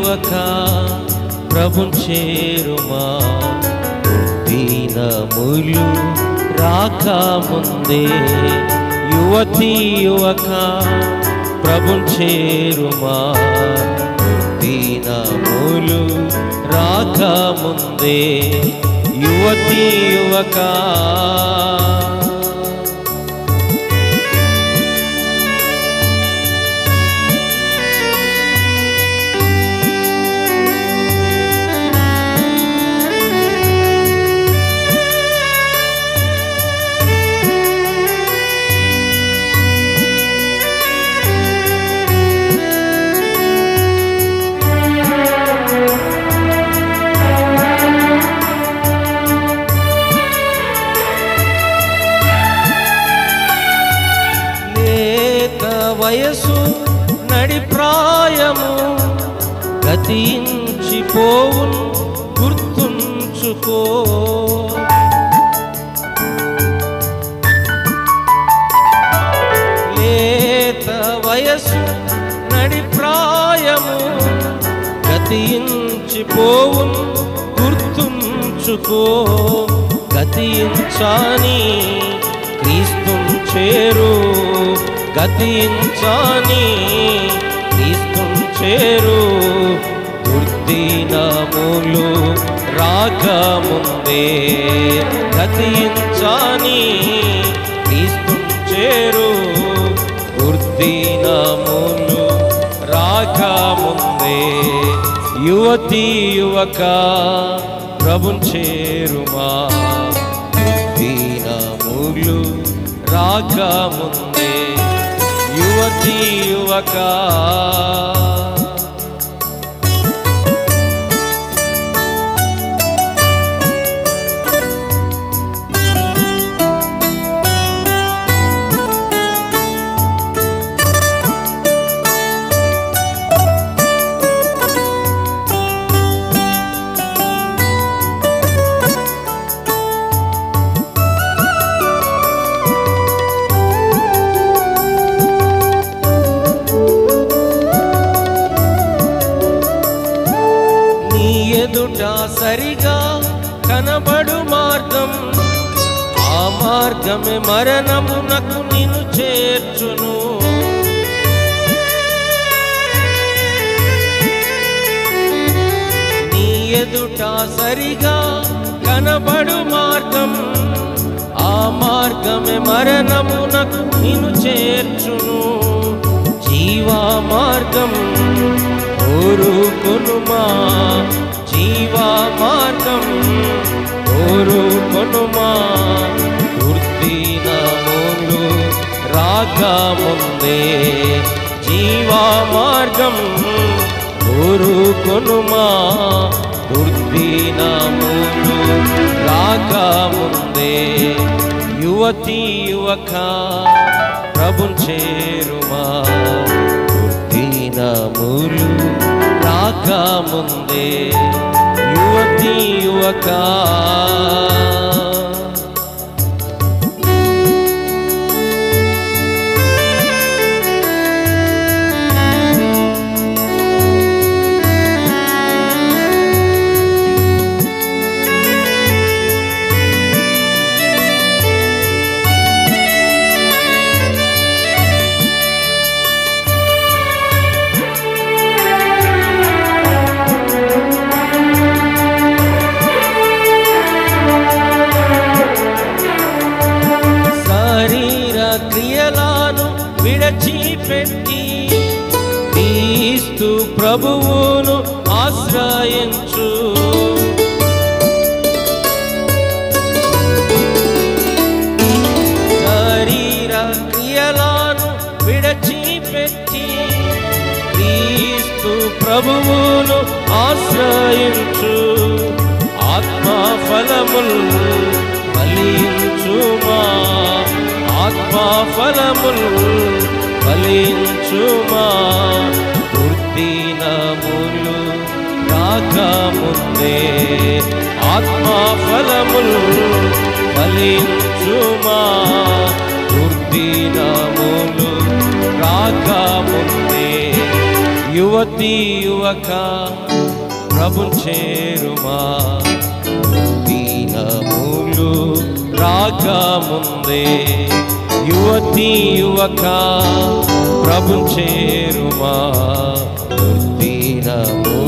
యువక ప్రభు చేరుమా దీనములు రాకముందే యువతి యువక ప్రభు చేరుమా దీనములు రాకముందే యువతి యువక లేత వయసు నడి ప్రాయము గతించిపోవును గుర్తుంచుకో లేత వయసు నడి ప్రాయము గతించిపోవును గుర్తుంచుకో గతించాని క్రీస్తుం చేరు గతించాని క్రీస్తుం చేరు దుర్దినములు రాకముందే గతించాని క్రీస్తుం చేరు దుర్దినములు రాకముందే యువతి యువక ప్రభున్ చేరుమా దీనములు రాకముందే యువతి యువక నీ ఎదుట సరిగా కనబడు మార్గం ఆ మార్గమే మరణమునకు నిన్ను చేర్చును నీ ఎదుట సరిగా కనబడు మార్గం ఆ మార్గమే మరణమునకు నిన్ను చేర్చును జీవా మార్గం కోరుకొనుమా జీవా మార్గం కోరుకొనుమా దుర్దినములు రాకముందే జీవా మార్గం కోరుకొనుమా దుర్దినములు రాకముందే యువతి యువక ప్రభున్ చేరుమా దుర్దినములు రాకముందే యువతి యువక శరీర క్రియలను విడచిపెట్టి క్రీస్తు ప్రభువును ఆశ్రయించు శరీర క్రియలను విడచిపెట్టి క్రీస్తు ప్రభువును ఆశ్రయించు ఆత్మా ఫలములు ఫలించుమా ఆత్మా ఫలములు ఫలించుమా దుర్దినములు రాకముందే ఆత్మా ఫలములు ఫలించుమా దుర్దినములు రాకముందే యువతి యువక ప్రభు చేరుమా దీనములు రాగముందే యువతి యువక ప్రభు చేరుమా దీనములు